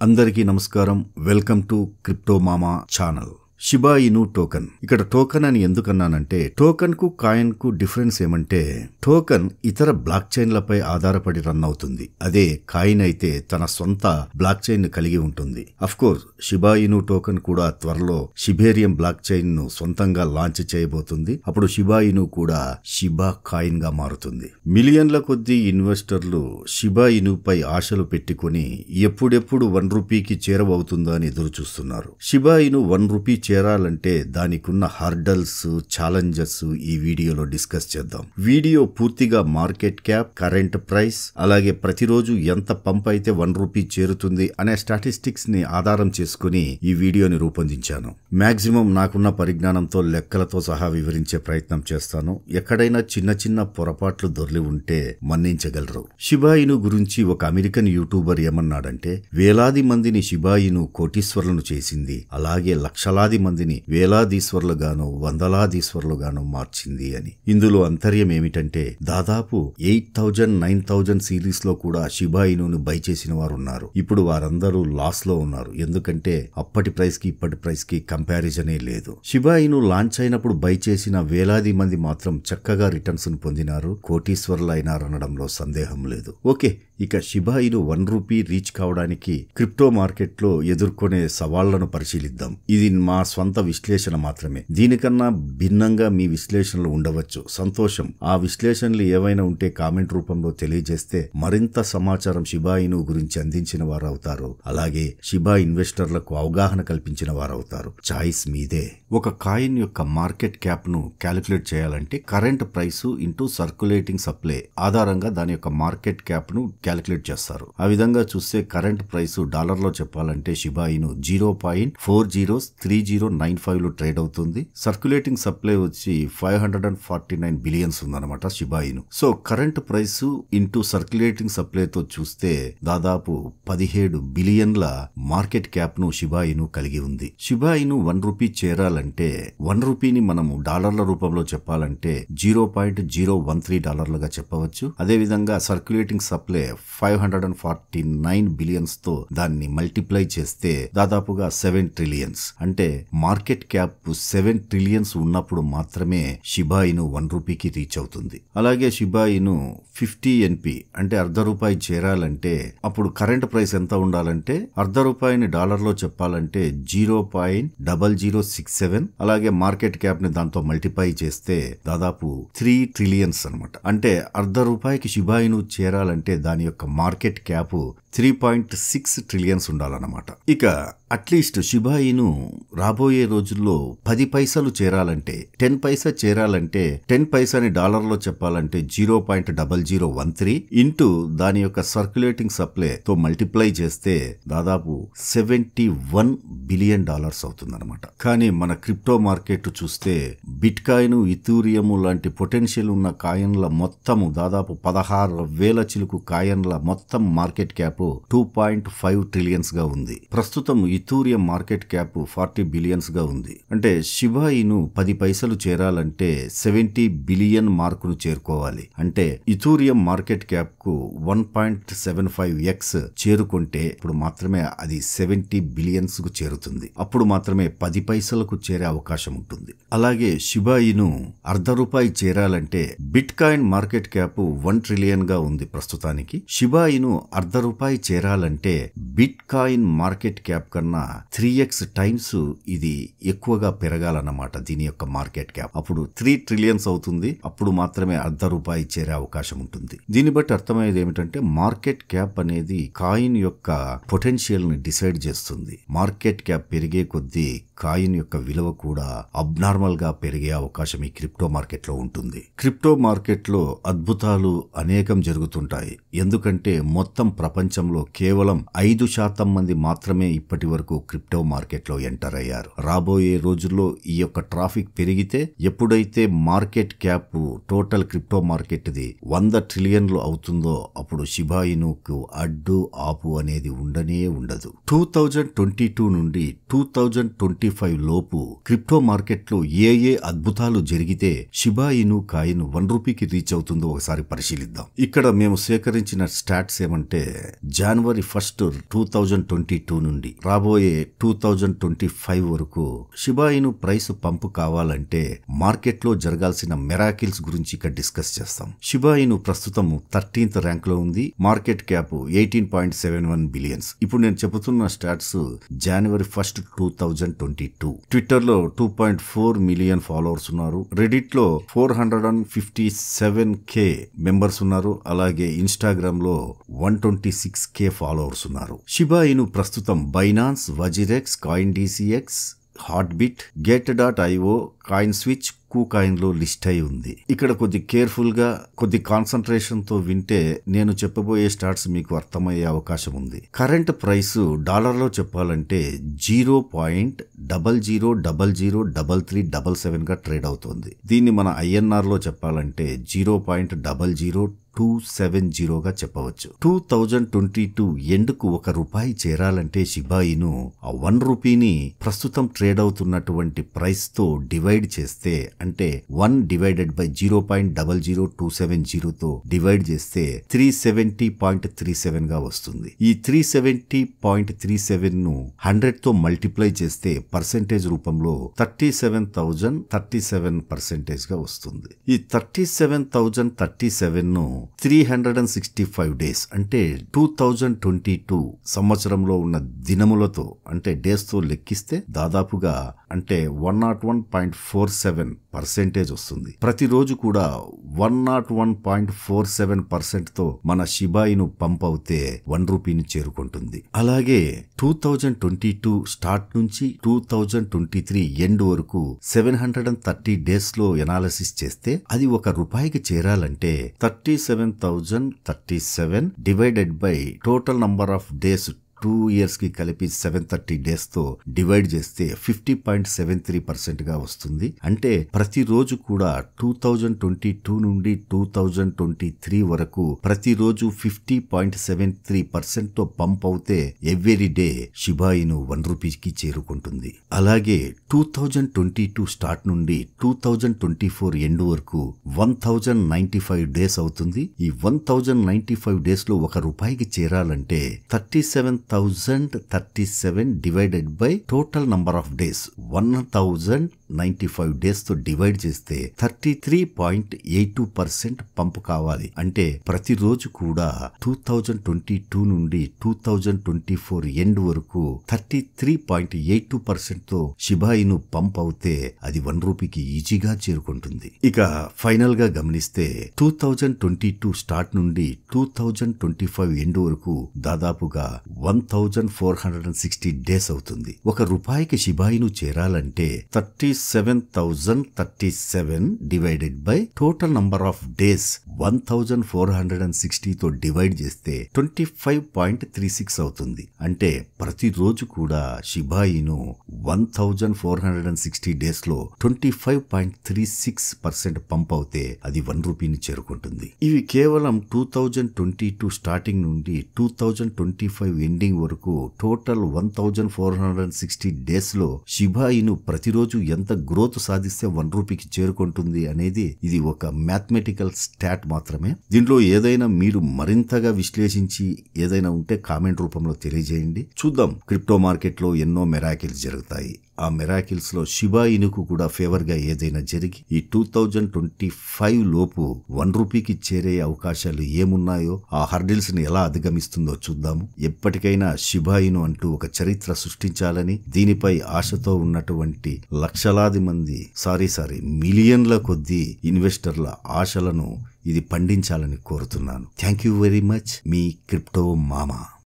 అందరికీ నమస్కారం welcome to crypto మామా ఛానల్ షిబా ఇను టోకన్ ఇక్కడ టోకన్ అని ఎందుకన్నానంటే టోకన్ కు కాయిన్ కు డిఫరెన్స్ ఏమంటే టోకన్ ఇతర బ్లాక్ చైన్లపై ఆధారపడి రన్ అవుతుంది అదే కాయిన్ అయితే తన సొంత బ్లాక్ చైన్ ని కలిగి ఉంటుంది of course Shiba Inu token కూడా త్వరలో షిబేరియం బ్లాక్ చైన్ ను సొంతంగా లాంచ్ చేయబోతుంది అప్పుడు షిబా ఇను కూడా షిబా కాయిన్ గా మారుతుంది మిలియన్ల కొద్దీ ఇన్వెస్టర్లు షిబా ఇనుపై ఆశలు పెట్టుకుని ఎప్పుడెప్పుడు వన్ రూపీకి చేరవవుతుందో అని ఎదురు చూస్తున్నారు షిబా ఇను వన్ రూపీ చేరాలంటే దానికున్న హర్డల్స్ ఛాలెంజెస్ ఈ వీడియోలో డిస్కస్ చేద్దాం వీడియో పూర్తిగా మార్కెట్ క్యాప్ కరెంట్ ప్రైస్ అలాగే ప్రతిరోజు ఎంత పంప్ అయితే వన్ రూపీ చేరుతుంది అనే స్టాటిస్టిక్స్ ని ఆధారం చేసుకుని ఈ వీడియోని రూపొందించాను మాక్సిమం నాకున్న పరిజ్ఞానంతో లెక్కలతో సహా వివరించే ప్రయత్నం చేస్తాను ఎక్కడైనా చిన్న చిన్న పొరపాట్లు దొర్లి ఉంటే మన్నించగలరు షిబాయిను గురించి ఒక అమెరికన్ యూట్యూబర్ ఏమన్నాడంటే వేలాది మందిని షిబాయిను కోటీశ్వరులను చేసింది అలాగే లక్షలాది మందిని వేలాదీశ్వరులుగాను వందలాదీశ్వరులుగాను మార్చింది అని ఇందులో అంతర్యం ఏమిటంటే దాదాపు eight thousand nine thousand series లో కూడా షిబాయిను బై చేసిన వారు ఉన్నారు ఇప్పుడు వారందరూ లాస్ లో ఉన్నారు ఎందుకంటే అప్పటి ప్రైస్ కి ఇప్పటి ప్రైస్ కి కంపారిజనే లేదు షిబాయిను లాంచ్ అయినప్పుడు బై చేసిన వేలాది మంది మాత్రం చక్కగా రిటర్న్స్ ను పొందినారు కోటీశ్వరులు అయినారనడంలో సందేహం లేదు ఓకే ఇక షిబాయిను వన్ రూపీ రీచ్ కావడానికి క్రిప్టో మార్కెట్ లో ఎదుర్కొనే సవాళ్లను పరిశీలిద్దాం ఇది మా స్వంత విశ్లేషణ మాత్రమే దీనికన్నా భిన్నంగా మీ విశ్లేషణలు ఉండవచ్చు సంతోషం ఆ విశ్లేషణలు ఏవైనా ఉంటే కామెంట్ రూపంలో తెలియజేస్తే మరింత సమాచారం షిబాయిను గురించి అందించిన వారు అవుతారు అలాగే షిబా ఇన్వెస్టర్లకు అవగాహన కల్పించిన వారు అవుతారు చాయిస్ మీదే ఒక కాయిన్ యొక్క మార్కెట్ క్యాప్ ను క్యాలిక్యులేట్ చేయాలంటే current price into circulating supply ఆధారంగా దాని యొక్క మార్కెట్ క్యాప్ ను క్యాలిక్యులేట్ చేస్తారు ఆ విధంగా చూస్తే కరెంట్ ప్రైస్ డాలర్ లో చెప్పాలంటే Shiba Inu zero point four zero three zero nine five లో ట్రేడ్ అవుతుంది సర్క్యులేటింగ్ సప్లై వచ్చి five hundred and forty nine billions ఉందన్నమాట Shiba Inu so current price into circulating supply తో చూస్తే దాదాపు పదిహేడు బిలియన్ల మార్కెట్ క్యాప్ ను షిబాయిను కలిగి ఉంది షిబాయిను వన్ రూపీ చేరాలంటే వన్ రూపీని మనము డాలర్ల రూపంలో చెప్పాలంటే zero point zero one three డాలర్లుగా చెప్పవచ్చు అదే విధంగా circulating supply five hundred and forty nine billions తో దాన్ని మల్టిప్లై చేస్తే దాదాపుగా సెవెన్ ట్రిలియన్స్ అంటే మార్కెట్ క్యాప్ సెవెన్ ట్రిలియన్స్ ఉన్నప్పుడు మాత్రమే షిబాయిను వన్ రూపీకి రీచ్ అవుతుంది అలాగే షిబాయిను ఫిఫ్టీ ఎన్పి అంటే అర్ధ రూపాయి చేరాలంటే అప్పుడు కరెంట్ ప్రైస్ ఎంత ఉండాలంటే అర్ధ రూపాయిని డాలర్ లో చెప్పాలంటే zero point double zero six seven అలాగే మార్కెట్ క్యాప్ ని దాంతో మల్టిప్లై చేస్తే దాదాపు త్రీ ట్రిలియన్స్ అనమాట అంటే అర్ధ రూపాయికి షిబాయిను చేరాలంటే దాని యొక్క market cap three point six trillions ఉండాలన్నమాట ఇక అట్లీస్ట్ షిబాయిను రాబోయే రోజుల్లో పది పైసలు చేరాలంటే టెన్ పైసా చేరాలంటే టెన్ పైసాని డాలర్లో చెప్పాలంటే zero point double zero one three into దాని యొక్క సర్క్యులేటింగ్ సప్లై తో మల్టిప్లై చేస్తే దాదాపు సెవెంటీ వన్ బిలియన్ డాలర్స్ అవుతుందన్నమాట కానీ మన క్రిప్టో మార్కెట్ చూస్తే బిట్ కాయిన్ ఇథూరియము లాంటి పొటెన్షియల్ ఉన్న కాయన్ల మొత్తము దాదాపు పదహారు వేల చిలుకు కాయన్ల మొత్తం market cap two point five trillions గా ఉంది ప్రస్తుతం Ethereum market cap forty billions గా ఉంది అంటే షిబాయిను పది పైసలు చేరాలంటే సెవెంటీ బిలియన్ మార్కును చేరుకోవాలి అంటే ఇథూరియం మార్కెట్ క్యాప్ కు one point seven five X చేరుకుంటే ఇప్పుడు మాత్రమే అది సెవెంటీ బిలియన్స్ కు చేరుతుంది అప్పుడు మాత్రమే పది పైసలకు చేరే అవకాశం ఉంటుంది అలాగే షిబాయిను అర్ధ రూపాయి చేరాలంటే bitcoin market cap one trillion గా ఉంది ప్రస్తుతానికి షిబాయిను అర్ధ రూపాయి చేరాలంటే బిట్ కాయిన్ మార్కెట్ క్యాప్ కన్నా త్రీ ఎక్స్ టైమ్స్ ఇది ఎక్కువగా పెరగాలన్నమాట దీని యొక్క మార్కెట్ క్యాప్ అప్పుడు త్రీ ట్రిలియన్స్ అవుతుంది అప్పుడు మాత్రమే అర్ధ రూపాయి చేరే అవకాశం ఉంటుంది దీన్ని బట్టి అర్థమయ్యేది ఏమిటంటే మార్కెట్ క్యాప్ అనేది కాయిన్ యొక్క పొటెన్షియల్ ని డిసైడ్ చేస్తుంది మార్కెట్ క్యాప్ పెరిగే కొద్దీ కాయిన్ యొక్క విలువ కూడా అబ్నార్మల్ గా పెరిగే అవకాశం ఈ క్రిప్టో మార్కెట్ లో ఉంటుంది క్రిప్టో మార్కెట్ లో అద్భుతాలు అనేకం జరుగుతుంటాయి ఎందుకంటే మొత్తం ప్రపంచంలో కేవలం ఐదు శాతం మంది మాత్రమే ఇప్పటి వరకు క్రిప్టో మార్కెట్ లో ఎంటర్ అయ్యారు రాబోయే రోజుల్లో ఈ యొక్క ట్రాఫిక్ పెరిగితే ఎప్పుడైతే market cap total crypto market ది వంద ట్రిలియన్లు అవుతుందో అప్పుడు షిబాయినుకు అడ్డు ఆపు అనేది ఉండనే ఉండదు టూ థౌజండ్ ట్వంటీ టూ నుండి టూ థౌజండ్ ట్వంటీ ఫైవ్ లోపు క్రిప్టో మార్కెట్లో ఏ ఏ అద్భుతాలు జరిగితే షిబాయిను కాయిన్ వన్ రూపీకి రీచ్ అవుతుందో ఒకసారి పరిశీలిద్దాం ఇక్కడ మేము సేకరించిన గమనించిన స్టాట్స్ ఏమంటే జనవరి first two thousand twenty two నుండి రాబోయే టూ థౌజండ్ ట్వంటీ ఫైవ్ వరకు షిబాయిను ప్రైస్ పంపు కావాలంటే మార్కెట్ లో జరగాల్సిన మెరాకిల్స్ గురించి ఇక్కడ డిస్కస్ చేస్తాం షిబాయిను ప్రస్తుతం థర్టీన్త్ ర్యాంక్ లో ఉంది market cap eighteen point seven one billions ఇప్పుడు నేను చెబుతున్న స్టాట్స్ జనవరి first two thousand twenty two Twitter లో two point four million followers ఉన్నారు రెడిట్ లో four hundred and fifty seven K members ఉన్నారు అలాగే ఇన్స్టాగ్రామ్ లో one twenty six K followers ఉన్నారు షిబాయిను ప్రస్తుతం Binance WazirX CoinDCX Hotbit Gate dot IO CoinSwitch KuCoin లో list అయి ఉంది ఇక్కడ కొద్ది కేర్ఫుల్ గా కొద్ది కాన్సన్ట్రేషన్ తో వింటే నేను చెప్పబోయే స్టార్ట్స్ మీకు అర్థమయ్యే అవకాశం ఉంది కరెంట్ ప్రైస్ డాలర్ లో చెప్పాలంటే zero point double zero double zero double three double seven గా ట్రేడ్ అవుతుంది దీన్ని మన ఐఎన్ఆర్ లో చెప్పాలంటే zero point double zero two seven జీరోగా చెప్పవచ్చు టూ థౌజండ్ ట్వంటీ టూ ఎండ్కు ఒక రూపాయి చేరాలంటే షిబాయిను ఆ వన్ రూపీని ప్రస్తుతం ట్రేడ్ అవుతున్నటువంటి ప్రైస్ తో డివైడ్ చేస్తే అంటే one divided by zero point double zero two seven జీరోతో డివైడ్ చేస్తే three seventy point three seven గా వస్తుంది ఈ three seventy point three seven ను హండ్రెడ్ తో మల్టిప్లై చేస్తే పర్సెంటేజ్ రూపంలో thirty seven thousand thirty seven percentage గా వస్తుంది ఈ thirty seven thousand thirty seven ను three hundred and sixty five days అంటే టూ థౌజండ్ ట్వంటీ టూ సంవత్సరంలో ఉన్న దినములతో అంటే డేస్ తో లెక్కిస్తే దాదాపుగా అంటే one not one point four seven percentage వస్తుంది ప్రతిరోజు కూడా one not one point four seven percent తో మన షిబాయిను పంప్ అవుతే వన్ రూపీని చేరుకుంటుంది అలాగే two thousand twenty two start నుంచి two thousand twenty three end వరకు seven hundred and thirty days లో ఎనాలిసిస్ చేస్తే అది ఒక రూపాయికి చేరాలంటే thirty seven thousand thirty seven divided by total number of days two years కి కలిపి సెవెన్ థర్టీ డేస్ తో డివైడ్ చేస్తే fifty point seven three percent గా వస్తుంది అంటే ప్రతిరోజు కూడా టూ థౌజండ్ ట్వంటీ టూ నుండి టూ థౌజండ్ ట్వంటీ త్రీ వరకు ప్రతిరోజు fifty point seven three percent తో పంప్ అవుతే ఎవ్రీ డే షిబాయిను వన్ రూపీకి చేరుకుంటుంది అలాగే two thousand twenty two start నుండి two thousand twenty four end వరకు one thousand ninety five days అవుతుంది ఈ one thousand ninety five days లో ఒక రూపాయికి చేరాలంటే thirty seven thousand thirty seven divided by total number of days one thousand ninety five days తో divide చేస్తే thirty three point eight two percent pump కావాలి అంటే ప్రతిరోజు కూడా టూ థౌజండ్ ట్వంటీ టూ నుండి two thousand twenty four end వరకు thirty three point eight two percent తో షిబాయిను పంప్ అవుతే అది వన్ రూపీకి ఈజీగా చేరుకుంటుంది ఇక ఫైనల్ గా గమనిస్తే two thousand twenty two start నుండి two thousand twenty five end వరకు దాదాపుగా one thousand four hundred and sixty days అవుతుంది ఒక రూపాయికి షిబాయిను చేరాలంటే thirty seven thousand thirty seven divided by total number of days one thousand four hundred and సిక్స్టీతో divide చేస్తే twenty five point three six అవుతుంది అంటే ప్రతిరోజు కూడా షిబాయిను one thousand four hundred and sixty days లో twenty five point three six percent pump అవుతే అది వన్ రూపీని చేరుకుంటుంది ఇవి కేవలం two thousand twenty two starting నుండి two thousand twenty five ending వరకు total one thousand four hundred and sixty days లో షిబాయిను ప్రతిరోజు ఎంత గ్రోత్ సాధిస్తే వన్ రూపీకి చేరుకుంటుంది అనేది ఇది ఒక మ్యాథమెటికల్ స్టాట్ మాత్రమే దీంట్లో ఏదైనా మీరు మరింతగా విశ్లేషించి ఏదైనా ఉంటే కామెంట్ రూపంలో తెలియజేయండి చూద్దాం క్రిప్టో మార్కెట్ లో ఎన్నో మెరాకిల్స్ జరుగుతాయి ఆ మెరాకిల్స్ లో షిబా ఇనుకు కూడా ఫేవర్ గా ఏదైనా జరిగి ఈ టూ థౌజండ్ ట్వంటీ ఫైవ్ లోపు వన్ రూపీకి చేరే అవకాశాలు ఏమున్నాయో ఆ హర్డిల్స్ ని ఎలా అధిగమిస్తుందో చూద్దాము ఎప్పటికైనా షిబాయిను అంటూ ఒక చరిత్ర సృష్టించాలని దీనిపై ఆశతో ఉన్నటువంటి లక్షలాది మంది సారీ సారీ మిలియన్ల కొద్దీ ఇన్వెస్టర్ల ఆశలను ఇది పండించాలని కోరుతున్నాను థ్యాంక్ యూ వెరీ మచ్ మీ క్రిప్టో మామా